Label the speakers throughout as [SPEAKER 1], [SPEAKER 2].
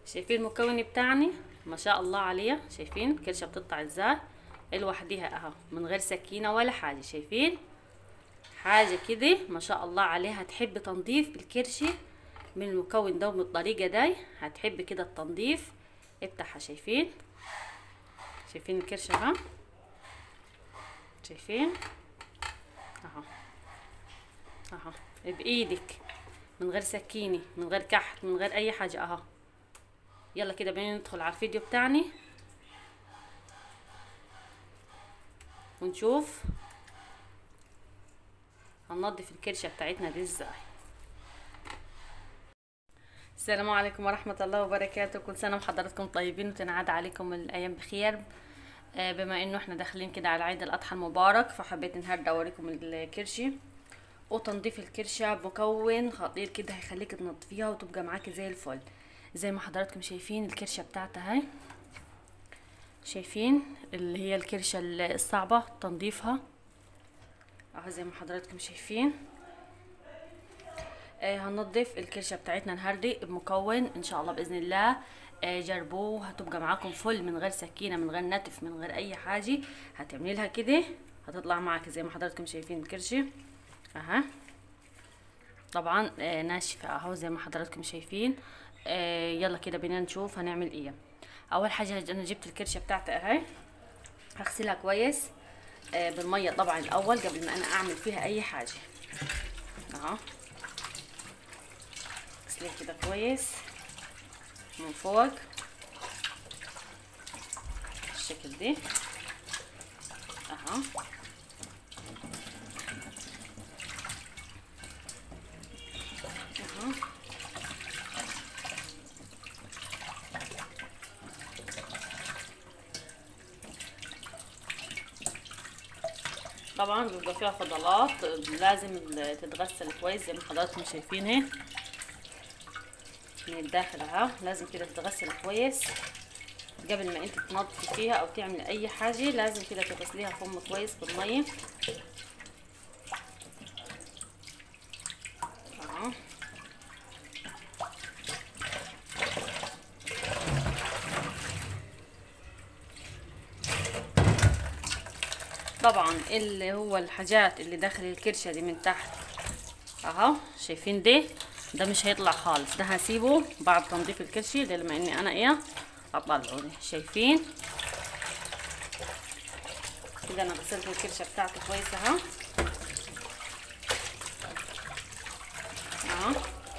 [SPEAKER 1] شايفين المكون بتاعنا ما شاء الله عليها شايفين الكرشه بتقطع ازاي لوحديها اهو من غير سكينه ولا حاجه شايفين حاجه كده ما شاء الله عليها تحب تنظيف الكرشه من المكون ده ومن الطريقه دي هتحب كده التنظيف افتحها شايفين شايفين الكرشه اهو شايفين اهو اهو بايدك من غير سكينه من غير كحت من غير اي حاجه اهو يلا كده بينا ندخل على الفيديو بتاعنا ونشوف هننضف الكرشة بتاعتنا دي ازاي السلام عليكم ورحمة الله وبركاته كل سنة وحضراتكم طيبين وتنعاد عليكم الأيام بخير آه، بما انه احنا داخلين كده على عيد الأضحى المبارك فحبيت النهاردة أوريكم الكرشة وتنظيف الكرشة بمكون خطير كده هيخليك تنضفيها وتبقى معاكي زي الفل زي ما حضراتكم شايفين الكرشة بتاعتها هاي شايفين اللي هي الكرشة الصعبة تنظيفها اهو زي ما حضراتكم شايفين آه هننضف الكرشة بتاعتنا النهاردة بمكون ان شاء الله باذن الله آه جربوه هتبقى معاكم فل من غير سكينة من غير نتف من غير اي حاجة هتعملي لها كده هتطلع معاك زي ما حضراتكم شايفين الكرشة اها طبعا آه ناشفة اهو زي ما حضراتكم شايفين آه يلا كده بينا نشوف هنعمل ايه اول حاجة انا جبت الكرشة بتاعتي اهي هغسلها كويس آه بالمية طبعا الاول قبل ما انا اعمل فيها اي حاجة اهو اغسلها كده كويس من فوق بالشكل دي اهو اهو طبعا بيبقى فيها فضلات لازم تتغسل كويس زي ما حضراتكم شايفين اهي من الداخل اهو لازم كده تتغسل كويس قبل ما انت تنظفي فيها او تعملي اي حاجه لازم كده تغسليها فم كويس بالميه اهو طبعا اللي هو الحاجات اللي داخل الكرشة دي من تحت اهو شايفين ده ده مش هيطلع خالص ده هسيبه بعد تنظيف الكرشة ده لما اني انا ايه اطلعه شايفين كده انا غسلت الكرشة بتاعتي كويس اهو اهو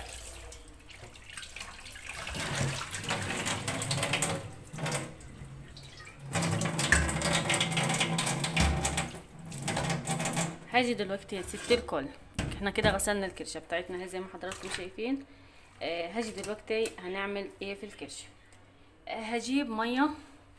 [SPEAKER 1] هاجي دلوقتي يا ست الكل احنا كده غسلنا الكرشه بتاعتنا اهي زي ما حضراتكم شايفين آه هاجي دلوقتي هنعمل ايه في الكرشه آه هجيب ميه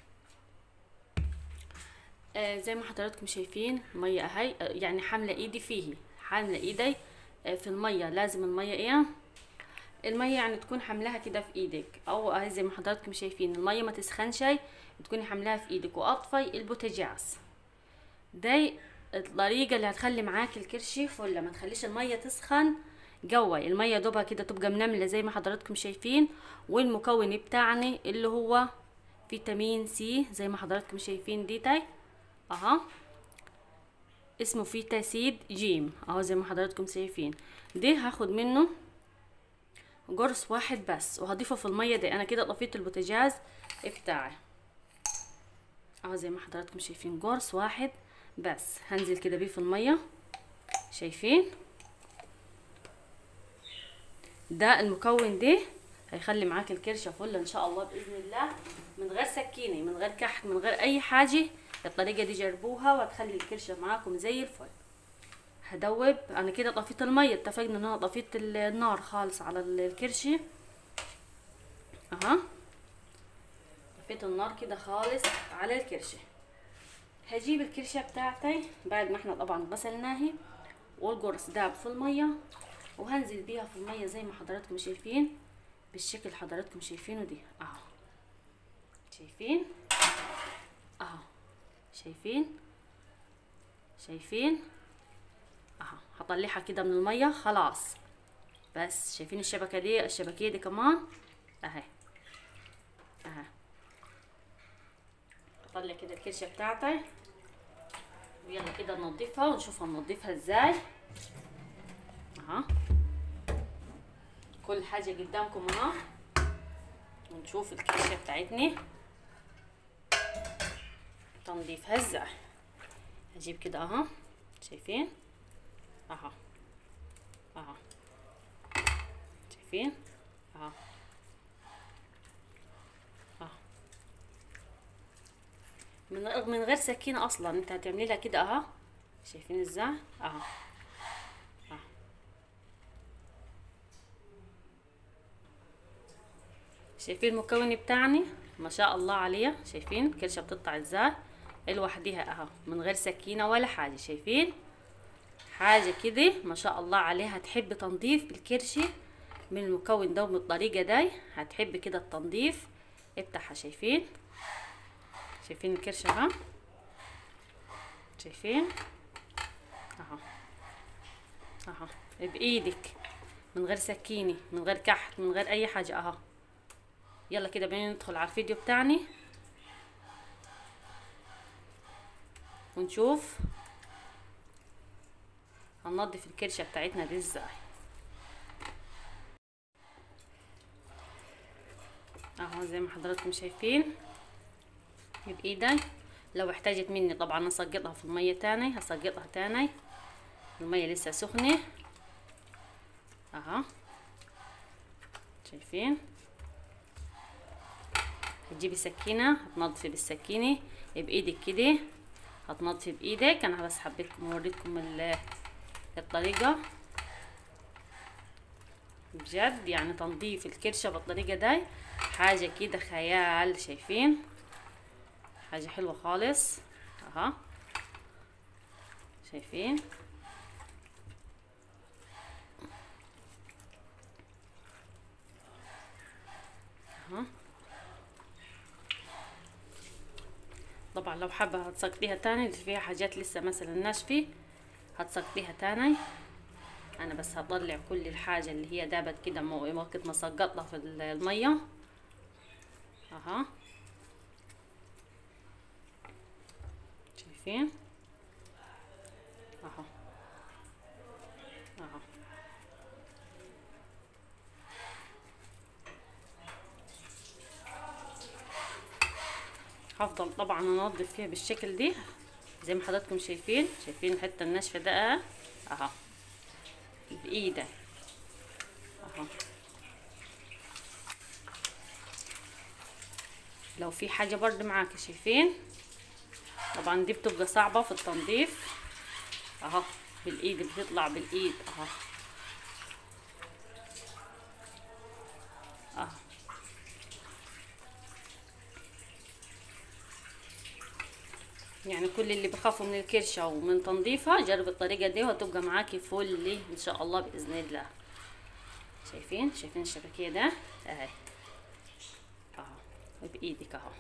[SPEAKER 1] آه زي ما حضراتكم شايفين ميه اهي آه يعني حامله ايدي فيه حامله ايدي آه في الميه لازم الميه ايه الميه يعني تكون حاملاها كده في ايدك او اهي زي ما حضراتكم شايفين الميه ما تسخنش تكوني حاملاها في ايدك واطفي البوتاجاز ده الطريقه اللي هتخلي معاك الكرشي فله ما تخليش الميه تسخن جوي الميه دوبها كده تبقى منمله زي ما حضراتكم شايفين والمكون بتاعنا اللي هو فيتامين سي زي ما حضراتكم شايفين دي تاي اها اسمه فيتا سيد جيم اهو زي ما حضراتكم شايفين دي هاخد منه قرص واحد بس وهضيفه في الميه دي انا كده طفيت البوتاجاز بتاعي اهو زي ما حضراتكم شايفين قرص واحد بس هنزل كده بيه في المية شايفين ده المكون ده هيخلي معاك الكرشة فل ان شاء الله باذن الله من غير سكينة من غير كحك من غير اي حاجة الطريقة دي جربوها وهتخلي الكرشة معاكم زي الفل هدوب انا كده طفيت المية اتفقنا ان انا طفيت النار خالص على الكرشة اها طفيت النار كده خالص على الكرشه هجيب الكرشة بتاعتي بعد ما احنا طبعا غسلناها والقرص داب في المية وهنزل بيها في المية زي ما حضراتكم شايفين بالشكل حضراتكم شايفينه دي اهو شايفين اهو شايفين شايفين اهو هطلعها كده من المية خلاص بس شايفين الشبكة دي الشبكية دي كمان اهي اها اطلع كده الكرشه بتاعتي ويلا كده ننضفها ونشوف هننضفها ازاي اها كل حاجه قدامكم اهو ونشوف الكرشه بتاعتني تنظيفها ازاي هجيب كده اهو شايفين اهو اهو شايفين اهو اهو من من غير سكينة اصلا انت هتعملي لها كده اهو شايفين ازاي اهو اهو شايفين المكون بتاعنا ما شاء الله عليه شايفين الكرشة بتقطع ازاي لوحدها اهو من غير سكينة ولا حاجة شايفين حاجة كده ما شاء الله عليها تحب تنظيف الكرشة من المكون ده ومن الطريقة دي هتحب كده التنظيف بتاعها شايفين شايفين الكرشة اهو شايفين اهو اهو بايدك من غير سكينة من غير كحت من غير اي حاجة اهو يلا كده بينا ندخل على الفيديو بتاعنا ونشوف هننضف الكرشة بتاعتنا دي ازاي اهو زي ما حضراتكم شايفين بايدي لو احتاجت مني طبعا اسقطها في المية تاني هسقطها تاني المية لسه سخنة اهو شايفين هتجيبي سكينة هتنضفي بالسكينة بايدك كده هتنضفي بايدك انا بس حبيتكم اوريكم الطريقة بجد يعني تنظيف الكرشة بالطريقة دي حاجة كده خيال شايفين حاجة حلوة خالص اها شايفين اها طبعا لو حابة هتسقطيها تاني اللي فيها حاجات لسه مثلا ناشفة هتسقطيها تاني انا بس هطلع كل الحاجة اللي هي دابت كده وقت ما سقطتها في المية اها شايفين اهو اهو هفضل طبعا انضف فيها بالشكل دي زي ما حضراتكم شايفين شايفين الحته الناشفه ده اهو بايدي اهو لو في حاجه برضه معاك شايفين طبعا دي بتبقى صعبه في التنظيف اهو بالايد بتطلع بالايد اهو اهو يعني كل اللي بخافوا من الكرشة ومن تنظيفها جرب الطريقة دي وهتبقى معاكي فل ان شاء الله بإذن الله شايفين شايفين الشبكية ده اهي اهو بإيدك اهو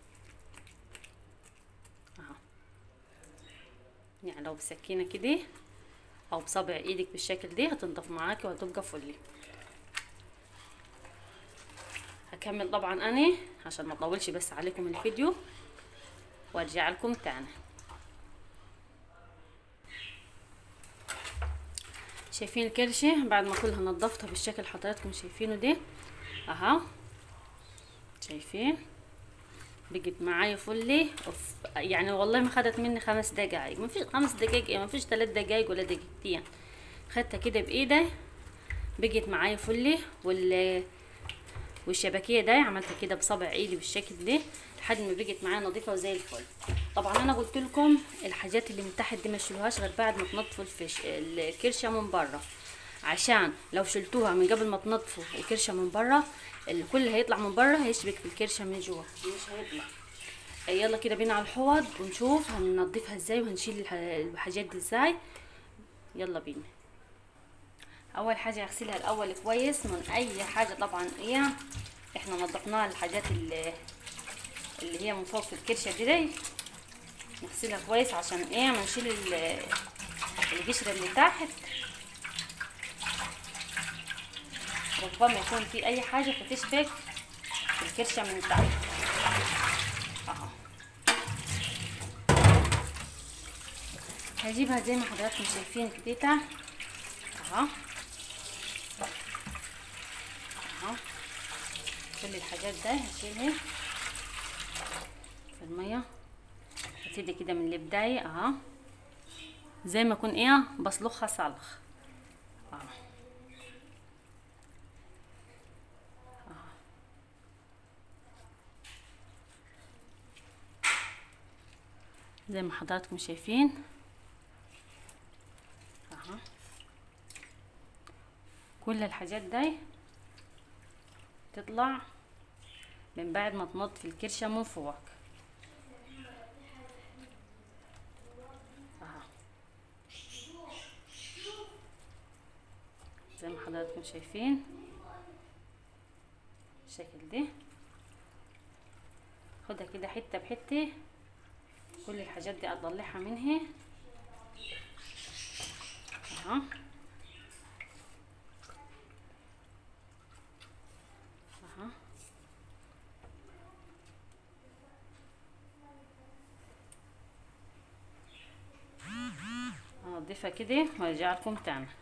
[SPEAKER 1] اهو يعني لو بسكينة كده او بصبع ايدك بالشكل دي هتنضف معاكي وهتبقى فل هكمل طبعا انا عشان ما اطولش بس عليكم الفيديو وارجع لكم تاني شايفين الكرشة بعد ما كلها نضفتها بالشكل حضراتكم شايفينه ده اهو شايفين بقت معايا فلي أوف. يعني والله ما خدت مني خمس دقايق ما فيش خمس دقايق ما فيش ثلاث دقايق ولا دقيقتين خدتها كده بايدي بقت معايا فلي وال والشبكيه ده عملتها كده بصبع ايدي بالشكل ده لحد ما بقت معايا نظيفه وزي الفل طبعا انا قلت لكم الحاجات اللي من تحت دي ما تشيلوهاش غير بعد ما تنضفوا الفش الكرشه من بره عشان لو شلتوها من قبل ما تنضفوا الكرشه من بره الكل هيطلع من بره هيشبك في الكرشه من جوه مش هيطلع يلا كده بينا على الحوض ونشوف هننضفها ازاي وهنشيل الحاجات دي ازاي يلا بينا اول حاجه اغسلها الاول كويس من اي حاجه طبعا ايه احنا نضفناها الحاجات اللي اللي هي من فوق في الكرشه دي, دي نغسلها كويس عشان ايه ما نشيل القشره اللي تحت ربما يكون في اي حاجه فتشبك الكرشه من تحت اهو هجيبها زي ما حضراتكم شايفين كده اهو اهو كل الحاجات ده هشيلها في الميه هبتدي كده من البداية اهو زي ما اكون ايه بسلخها سلخ اهو زي ما حضراتكم شايفين اهو كل الحاجات دي تطلع من بعد ما تنط في الكرشة من فوق اهو زي ما حضراتكم شايفين الشكل ده خدها كده حتة بحتة كل الحاجات دي اطلعها منها اهو اهو انضفها كده وارجع لكم تاني